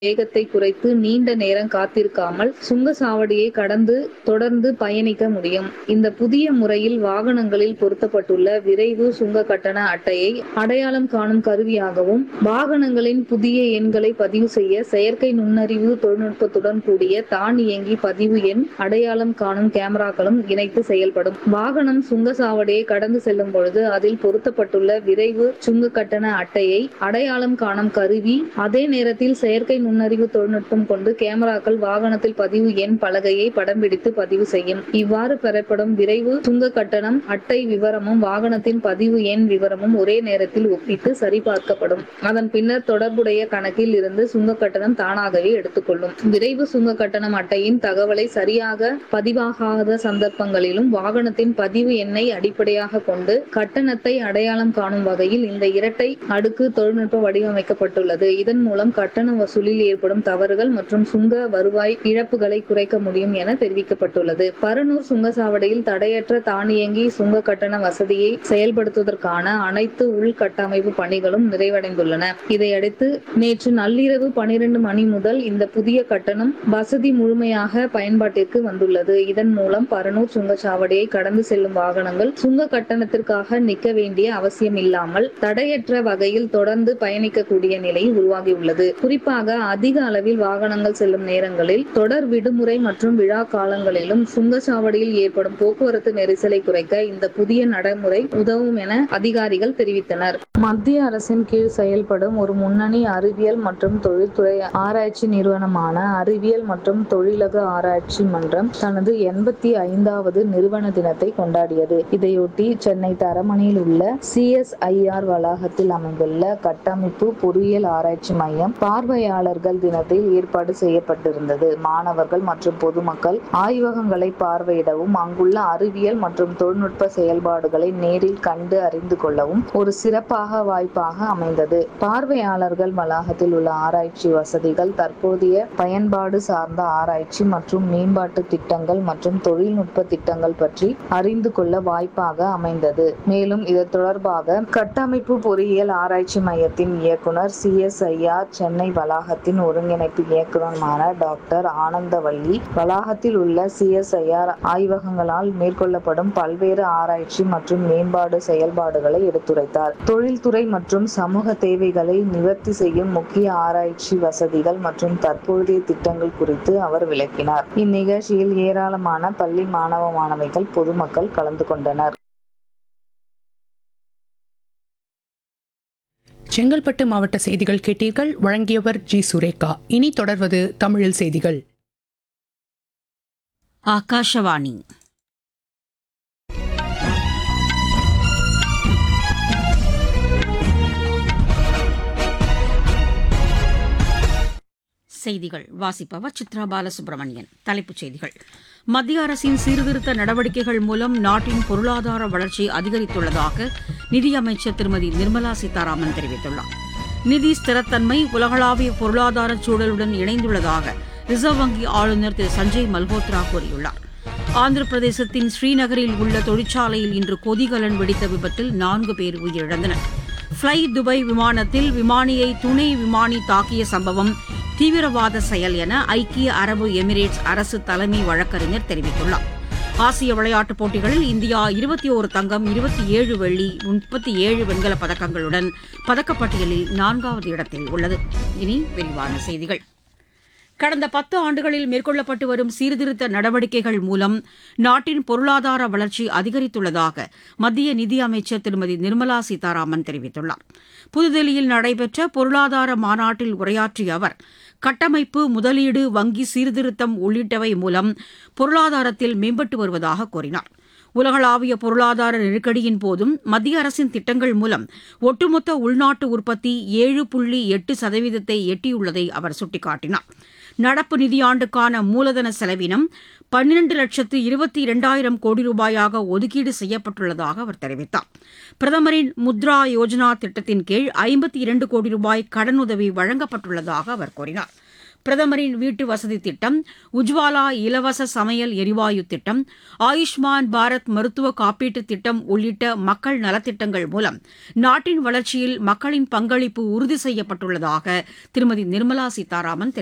வேகத்தை குறைத்து நீண்ட நேரம் காத்திருக்காமல் சுங்கச்சாவடியை கடந்து தொடர்ந்து பயணிக்க முடியும் இந்த புதிய முறையில் வாகனங்களில் பொருத்தப்பட்டுள்ள விரைவு சுங்க கட்டண அட்டையை அடையாளம் காணும் கருவியாகவும் வாகனங்களின் புதிய எண்களை பதிவு செய்ய செயற்கை நுண்ணறிவு தொழில்நுட்பத்துடன் கூடிய தானியங்கி பதிவு எண் அடையாளம் காணும் கேமராக்களும் இணைத்து செயல்படும் வாகனம் சுங்கச்சாவடியை கடந்து செல்லும் பொழுது அதில் பொருத்தப்பட்டுள்ள விரைவு சுங்க கட்டண அட்டையை அடையாளம் காணும் கருவி அதே நேரத்தில் செயற்கை நுண்ணறிவு தொழில்நுட்பம் கொண்டு கேமராக்கள் வாகனத்தில் பதிவு எண் பலகையை படம் பிடித்து பதிவு செய்யும் இவ்வாறு பெறப்படும் விரைவு சுங்க கட்டணம் அட்டை விவரமும் வாகனத்தின் பதிவு எண் விவரமும் ஒரே நேரத்தில் ஒப்பிட்டு சரிபார்க்கப்படும் அதன் பின்னர் தொடர்புடைய கணக்கில் இருந்து சுங்க கட்டணம் தானாகவே எடுத்துக்கொள்ளும் விரைவு சுங்க கட்டணம் அட்டையின் தகவலை சரியாக பதிவாகாத சந்தர்ப்பங்களிலும் வாகனத்தின் பதிவு எண்ணை அடிப்படையாக கொண்டு கட்டணத்தை அடையாளம் காணும் வகையில் இந்த இரட்டை அடுக்கு தொழில்நுட்பம் வடிவமைக்கப்பட்டுள்ளது இதன் மூலம் கட்டண வசூலில் ஏற்படும் தவறுகள் மற்றும் சுங்க வருவாய் இழப்புகளை குறைக்க முடியும் என தெரிவிக்கப்பட்டுள்ளது பரனூர் சுங்கச்சாவடியில் தடையற்ற தானியங்கி சுங்க கட்டண வசதியை செயல்படுத்துவதற்கான அனைத்து உள்கட்டமைப்பு பணிகளும் நிறைவடைந்துள்ளன இதையடுத்து நேற்று நள்ளிரவு பனிரெண்டு மணி முதல் இந்த புதிய கட்டணம் வசதி முழுமையாக பயன்பாட்டிற்கு வந்துள்ளது இதன் மூலம் பரனூர் சுங்கச்சாவடியை கடந்து செல்லும் வாகனங்கள் சுங்க கட்டணத்திற்காக நிற்க வேண்டிய அவசியம் இல்லாமல் தடையற்ற வகையில் தொடர்ந்து பயணிக்கக்கூடிய நிலை உருவாகியுள்ளது குறிப்பாக அதிக அளவில் வாகனங்கள் செல்லும் நேரங்களில் தொடர் விடுமுறை மற்றும் விழா காலங்களிலும் சுங்கச்சாவடியில் ஏற்படும் போக்குவரத்து நெரிசலை குறைக்க இந்த புதிய நடைமுறை உதவும் என அதிகாரிகள் தெரிவித்தனர் மத்திய அரசின் கீழ் செயல்படும் ஒரு முன்னணி அறிவியல் மற்றும் தொழில்துறை ஆராய்ச்சி நிறுவனமான அறிவியல் மற்றும் தொழிலக ஆராய்ச்சி மன்றம் தனது எண்பத்தி ஐந்தாவது நிறுவன தினத்தை கொண்டாடியது இதையொட்டி சென்னை தரமணியில் உள்ள சிஎஸ்ஐஆர் வளாகத்தில் அமைந்துள்ள கட்டமைப்பு பொறியியல் ஆராய்ச்சி மையம் பார்வையாளர்கள் தினத்தில் ஏற்பாடு செய்யப்பட்டிருந்தது மாணவர்கள் மற்றும் பொதுமக்கள் ஆய்வகங்களை பார்வையிடவும் அங்குள்ள அறிவியல் மற்றும் தொழில்நுட்ப செயல்பாடுகளை நேரில் கண்டு அறிந்து கொள்ளவும் ஒரு சிறப்பாக வாய்ப்பாக அமைந்தது பார்வையாளர்கள் வளாகத்தில் உள்ள ஆராய்ச்சி வசதிகள் தற்போதைய பயன்பாடு சார்ந்த ஆராய்ச்சி மற்றும் மேம்பாட்டு திட்டங்கள் மற்றும் தொழில்நுட்ப திட்டங்கள் பற்றி அறிந்து கொள்ள வாய்ப்பாக அமைந்தது மேலும் இது தொடர்பாக கட்டமைப்பு பொறியியல் ஆராய்ச்சி மையத்தின் இயக்குனர் சிஎஸ்ஐஆர் சென்னை வளாகத்தின் ஒருங்கிணைப்பு இயக்குநருமான டாக்டர் ஆனந்தவல்லி வளாகத்தில் உள்ள சிஎஸ்ஐஆர் ஆய்வகங்களால் மேற்கொள்ளப்படும் பல்வேறு ஆராய்ச்சி மற்றும் மேம்பாடு செயல்பாடுகளை எடுத்துரைத்தார் தொழில்துறை மற்றும் சமூக தேவைகளை நிவர்த்தி செய்யும் முக்கிய ஆராய்ச்சி வசதிகள் மற்றும் தற்போதைய திட்டங்கள் குறித்து அவர் விளக்கினார் இந்நிகழ்ச்சியில் ஏராளமான பள்ளி மாணவ மாணவிகள் பொதுமக்கள் கலந்து கொண்டனர் செங்கல்பட்டு மாவட்ட செய்திகள் கேட்டீர்கள் வழங்கியவர் ஜி சுரேகா இனி தொடர்வது தமிழில் செய்திகள் ಆಕಾಶವಾಣಿ செய்திகள் வாசிப்பவர் சித்ரா பாலசுப்ரமணியன் தலைப்புச் செய்திகள் மத்திய அரசின் சீர்திருத்த நடவடிக்கைகள் மூலம் நாட்டின் பொருளாதார வளர்ச்சி அதிகரித்துள்ளதாக நிதியமைச்சர் திருமதி நிர்மலா சீதாராமன் தெரிவித்துள்ளார் நிதி ஸ்திரத்தன்மை உலகளாவிய பொருளாதார சூழலுடன் இணைந்துள்ளதாக ரிசர்வ் வங்கி ஆளுநர் திரு சஞ்சய் மல்ஹோத்ரா கூறியுள்ளார் ஆந்திர பிரதேசத்தின் ஸ்ரீநகரில் உள்ள தொழிற்சாலையில் இன்று கொதிகலன் வெடித்த விபத்தில் நான்கு பேர் உயிரிழந்தனர் ஃப்ளை துபாய் விமானத்தில் விமானியை துணை விமானி தாக்கிய சம்பவம் தீவிரவாத செயல் என ஐக்கிய அரபு எமிரேட்ஸ் அரசு தலைமை வழக்கறிஞர் தெரிவித்துள்ளார் ஆசிய விளையாட்டுப் போட்டிகளில் இந்தியா இருபத்தி ஓரு தங்கம் இருபத்தி ஏழு வெள்ளி முப்பத்தி ஏழு வெண்கலப் பதக்கங்களுடன் பதக்கப்பட்டியலில் நான்காவது இடத்தில் உள்ளது இனி விரிவான செய்திகள் கடந்த பத்து ஆண்டுகளில் மேற்கொள்ளப்பட்டு வரும் சீர்திருத்த நடவடிக்கைகள் மூலம் நாட்டின் பொருளாதார வளர்ச்சி அதிகரித்துள்ளதாக மத்திய நிதியமைச்சர் திருமதி நிர்மலா சீதாராமன் தெரிவித்துள்ளார் புதுதில்லியில் நடைபெற்ற பொருளாதார மாநாட்டில் உரையாற்றிய அவர் கட்டமைப்பு முதலீடு வங்கி சீர்திருத்தம் உள்ளிட்டவை மூலம் பொருளாதாரத்தில் மேம்பட்டு வருவதாக கூறினார் உலகளாவிய பொருளாதார நெருக்கடியின் போதும் மத்திய அரசின் திட்டங்கள் மூலம் ஒட்டுமொத்த உள்நாட்டு உற்பத்தி ஏழு புள்ளி எட்டு சதவீதத்தை எட்டியுள்ளதை அவர் சுட்டிக்காட்டினார் நடப்பு நிதியாண்டுக்கான மூலதன செலவினம் பன்னிரண்டு லட்சத்து இருபத்தி இரண்டாயிரம் கோடி ரூபாயாக ஒதுக்கீடு செய்யப்பட்டுள்ளதாக அவர் தெரிவித்தார் பிரதமரின் முத்ரா யோஜனா திட்டத்தின் கீழ் ஐம்பத்தி இரண்டு கோடி ரூபாய் கடனுதவி வழங்கப்பட்டுள்ளதாக அவர் கூறினார் பிரதமரின் வீட்டு வசதி திட்டம் உஜ்வாலா இலவச சமையல் எரிவாயு திட்டம் ஆயுஷ்மான் பாரத் மருத்துவ காப்பீட்டுத் திட்டம் உள்ளிட்ட மக்கள் நலத்திட்டங்கள் மூலம் நாட்டின் வளர்ச்சியில் மக்களின் பங்களிப்பு உறுதி செய்யப்பட்டுள்ளதாக திருமதி நிர்மலா சீதாராமன் தெரிவித்தார்